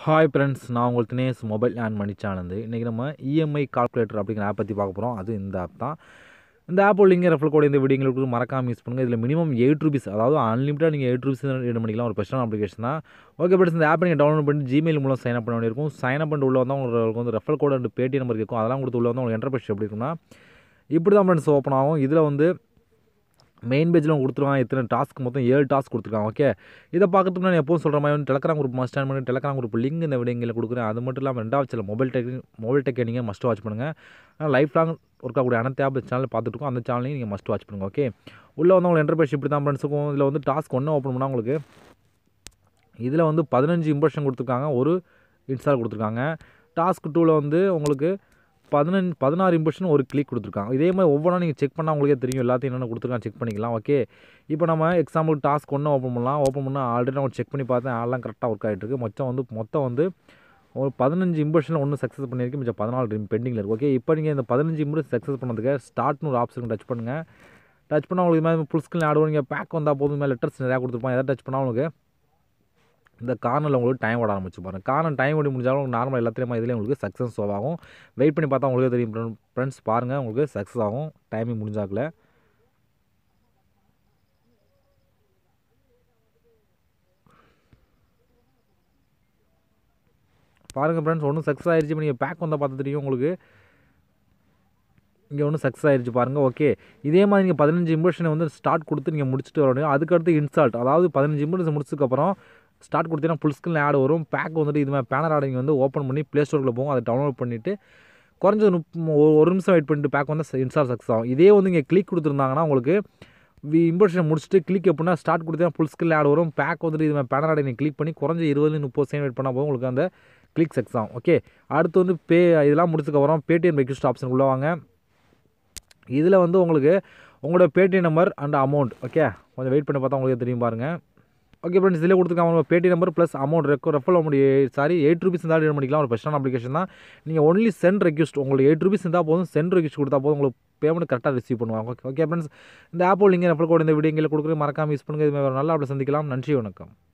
hi friends நான் உங்கள் Dinesh mobile and money channel இன்றைக்கி நம்ம இஎம்ஐ கால்குலேட்டர் அப்படிங்கிற ஆப் பற்றி பார்க்க போகிறோம் அது இந்த ஆப் தான் இந்த ஆப் லிங்க் ரெஃபர் கோட் இந்த வீடியோங்களுக்கு மறக்காமல் யூஸ் பண்ணுங்கள் இதில் மினிமம் எயிட் ருபீஸ் அதாவது அன்லிமிட்டட் நீங்கள் எயிட் ருபீஸ் ரீட் பண்ணிக்கலாம் ஒரு பெஸ்ட்டான அப்ளிகேஷன் தான் ஓகே பட் இந்த ஆப் நீங்கள் டவுன்லோட் பண்ணி ஜிமெயில் மூலம் சைன் அப் பண்ண வேண்டியிருக்கும் சைன் அப் பண்ணிட்டு உள்ள வந்தால் உங்களுக்கு வந்து ரெஃபர் கோட் அண்ட் பேடி நம்பர் இருக்கும் அதெல்லாம் கொடுத்து உள்ள வந்து உங்களுக்கு என்டர்பிரைஸ் எப்படி இருக்குன்னா இப்படி தான் ஃப்ரெண்ட்ஸ் ஓப்பன் ஆகும் இதில் வந்து மெயின் பேஜில் கொடுத்துருவாங்க இத்தனை டாஸ்க் மொத்தம் ஏழு டாஸ்க் கொடுத்துருக்காங்க ஓகே இதை பார்க்கறதுக்கு நான் எப்பவும் சொல்கிற மாதிரி வந்து டெலகிராம் குரூப் மஸ்ட் ஆன் பண்ணி டெலகிராம் குரூப் லிங்க் இந்த வீடியோங்களில் கொடுக்குறேன் அது மட்டும் இல்லாமல் ரெண்டாவது channel mobile tech mobile tech நீங்கள் மஸ்ட் வாட்ச் பண்ணுங்கள் லைஃப் லாங் ஒர்க் ஆகக்கூடிய அனைத்து ஆப் சேனல் பார்த்துட்டு இருக்கோம் அந்த சேனலையும் நீங்கள் மஸ்ட் வாட்ச் பண்ணுங்கள் ஓகே உள்ளே வந்து உங்களுக்கு என்டர்பிரைஸ் இப்படி தான் ஃப்ரெண்ட்ஸ் இருக்கும் இதில் வந்து டாஸ்க் ஒன்று ஓப்பன் பண்ணால் உங்களுக்கு இதில் வந்து பதினஞ்சு இம்ப்ரெஷன் கொடுத்துருக்காங்க ஒரு இன்ஸ்டால் கொடுத்துருக்காங்க டாஸ்க் டூவில் வந்து உங்களுக்கு பதினஞ்சு பதினாறு இம்ப்ரெஷன் ஒரு கிளிக் கொடுத்துருக்காங்க இதே மாதிரி ஒவ்வொன்றா நீங்கள் செக் பண்ணால் உங்களுக்கே தெரியும் எல்லாத்தையும் என்னென்ன கொடுத்துருக்காங்க செக் பண்ணிக்கலாம் ஓகே இப்போ நம்ம எக்ஸாம்பிள் டாஸ்க் ஒன்று ஓப்பன் பண்ணலாம் ஓப்பன் பண்ணால் ஆல்ரெடி நான் செக் பண்ணி பார்த்தேன் எல்லாம் கரெக்டாக ஒர்க் ஆகிட்டு இருக்கு மொத்தம் வந்து மொத்தம் வந்து ஒரு பதினஞ்சு இம்ப்ரெஷனில் ஒன்று சக்ஸஸ் பண்ணியிருக்கு மிச்சம் பதினாலு பெண்டிங்கில் இருக்குது ஓகே இப்போ நீங்கள் இந்த பதினஞ்சு இம்ப்ரெஸ் சக்ஸஸ் பண்ணதுக்கு ஸ்டார்ட்னு ஒரு ஆப்ஷன் டச் பண்ணுங்கள் டச் பண்ணால் உங்களுக்கு இது மாதிரி ஃபுல் ஸ்கிரீன் ஆடுவோம் நீங்கள் பேக் வந்தால் போதும் மேலே லெட்டர்ஸ் நிறையா கொடுத்துருப்பாங்க எதாவது டச் பண்ணால் உங்களுக்கு இந்த கார்னரில் உங்களுக்கு டைம் ஓட ஆரம்பிச்சு பாருங்கள் கார்னர் டைம் ஓடி முடிஞ்சாலும் உங்களுக்கு நார்மல் எல்லாத்துலேயுமே இதில் உங்களுக்கு சக்ஸஸ் ஷோ ஆகும் வெயிட் பண்ணி பார்த்தா உங்களுக்கு தெரியும் ஃப்ரெண்ட்ஸ் பாருங்கள் உங்களுக்கு சக்ஸஸ் ஆகும் டைமிங் முடிஞ்சாக்கில் பாருங்கள் ஃப்ரெண்ட்ஸ் ஒன்றும் சக்ஸஸ் ஆயிடுச்சு இப்போ நீங்கள் பேக் வந்தால் பார்த்து தெரியும் உங்களுக்கு இங்கே ஒன்றும் சக்ஸஸ் ஆயிடுச்சு பாருங்கள் ஓகே இதே மாதிரி நீங்கள் பதினஞ்சு இம்ப்ரெஷனை வந்து ஸ்டார்ட் கொடுத்து நீங்கள் முடிச்சுட்டு வரணும் அதுக்கடுத்து இன்ஸ்டால்ட் அதாவது பதினஞ்சு இம்ப்ரெஷன் முடிச்சதுக்கப்புறம் ஸ்டார்ட் கொடுத்தீங்கன்னா ஃபுல் ஸ்கிரீன் ஆட் வரும் பேக் வந்துட்டு இது மாதிரி பேனர் ஆட் வந்து ஓப்பன் பண்ணி ப்ளே ஸ்டோரில் போகும் அதை டவுன்லோட் பண்ணிவிட்டு குறைஞ்ச ஒரு நிமிஷம் வெயிட் பண்ணிட்டு பேக் வந்து இன்ஸ்டால் சக்ஸஸ் ஆகும் இதே வந்து இங்கே கிளிக் கொடுத்துருந்தாங்கன்னா உங்களுக்கு வி இம்ப்ரெஷன் முடிச்சுட்டு கிளிக் எப்படின்னா ஸ்டார்ட் கொடுத்தீங்கன்னா ஃபுல் ஸ்கில் ஆட் வரும் பேக் வந்துட்டு இது மாதிரி பேனர் ஆட் நீங்கள் கிளிக் பண்ணி குறைஞ்ச இருபது முப்பது செகண்ட் வெயிட் பண்ணால் போதும் உங்களுக்கு அந்த கிளிக் சக்ஸஸ் ஆகும் ஓகே அடுத்து வந்து பே இதெல்லாம் முடிச்சதுக்கப்புறம் பேடிஎம் ரெக்வஸ்ட் ஆப்ஷன் உள்ள வாங்க இதில் வந்து உங்களுக்கு உங்களோட Paytm number and amount okay கொஞ்சம் வெயிட் பண்ணி பார்த்தா உங்களுக்கு தெரியும் பாருங்கள் ஓகே ஃப்ரெண்ட்ஸ் இதில் கொடுத்துருக்காங்க பேடி நம்பர் ப்ளஸ் அமௌண்ட் ரெக்கோ referral amount sorry eight rupees இருந்தால் ஏன் பண்ணிக்கலாம் ஒரு பெஸ்ட்டான அப்ளிகேஷன் தான் நீங்கள் ஒன்லி சென்ட் ரெக்வஸ்ட் உங்களுக்கு எயிட் ருபீஸ் இருந்தால் போதும் சென்ட் ரெக்வஸ்ட் கொடுத்தா போதும் உங்களுக்கு பேமெண்ட் கரெக்டாக ரிசீவ் பண்ணுவாங்க ஓகே ஓகே ஃப்ரெண்ட்ஸ் இந்த ஆப்போ நீங்கள் ரெஃபர் கோட் இந்த வீடியோங்களை கொடுக்குறது மறக்காமல் யூஸ் பண்ணுங்கள் இது மாதிரி ஒரு நல்ல அப்படி சந்திக்கலாம் நன்றி வணக்கம்